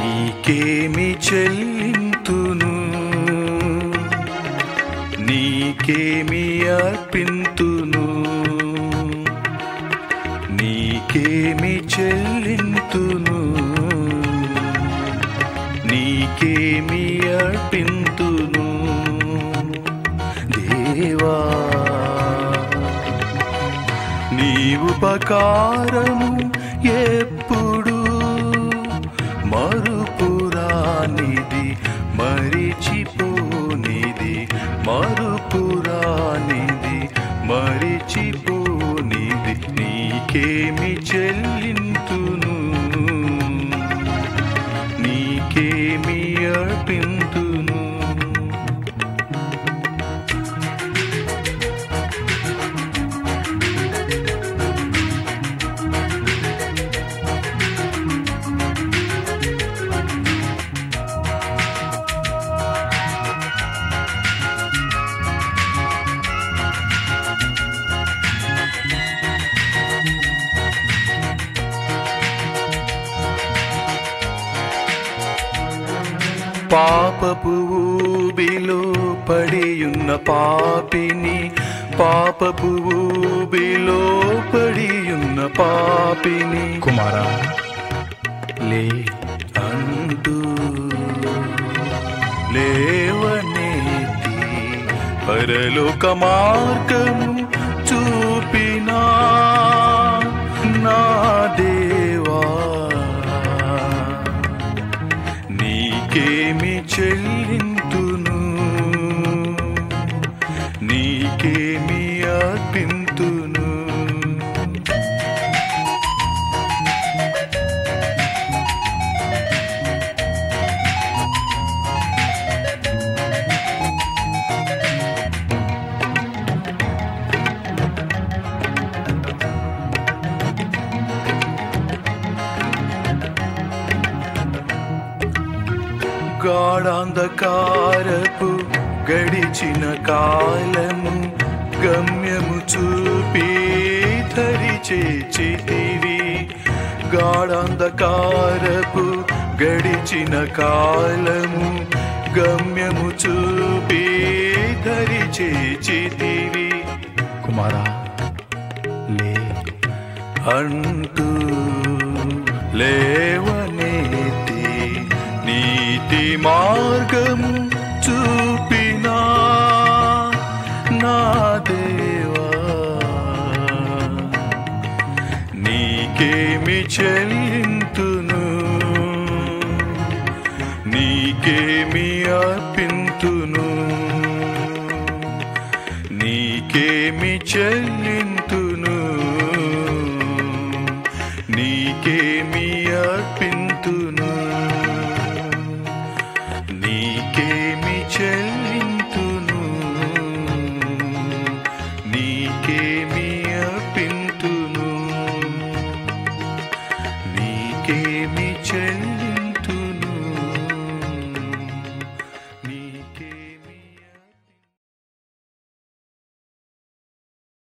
నీకేమి చెల్లింతును నీకేమి అర్పింతును నీకేమి చెల్లింతును నీకేమి అర్పింతును దేవా నీ ఉపకారము ఎప్పుడు మరుపురానిది మరిచిపోనిది మరుపురానిది మరిచిపోనిది నీకేమి చెల్లింతును నీకేమి అర్పింతును పాపపు ఊబిలో పడియున్న పాపిని పాపపు ఊబిలో పడియున్న పాపిని కుమారా లే అంటూ లేవనేతి పరలోక మార్గము చూపినా నా దేవా నీకేమి చెల్లింతును నీకేమి అర్పింతును గాఢాంధకారపు గడిచిన కాలము గమ్యము చూపి ధరి చేచితివి గాఢాంధకారపు గడిచిన కాలము గమ్యము చూపి ధరి చేచితివి కుమారా లే అంటూ లేవనేతి నీతి మార్గము చూపినా నా దేవా నీకేమి చెల్లింతును నీకేమి అర్పింతును నీకేమి చెల్లింతును నీకేమి అర్పింతును నీకేమి చెల్లింతును నీకేమి అర్పింతును నీకేమి చెల్లింతును నీకే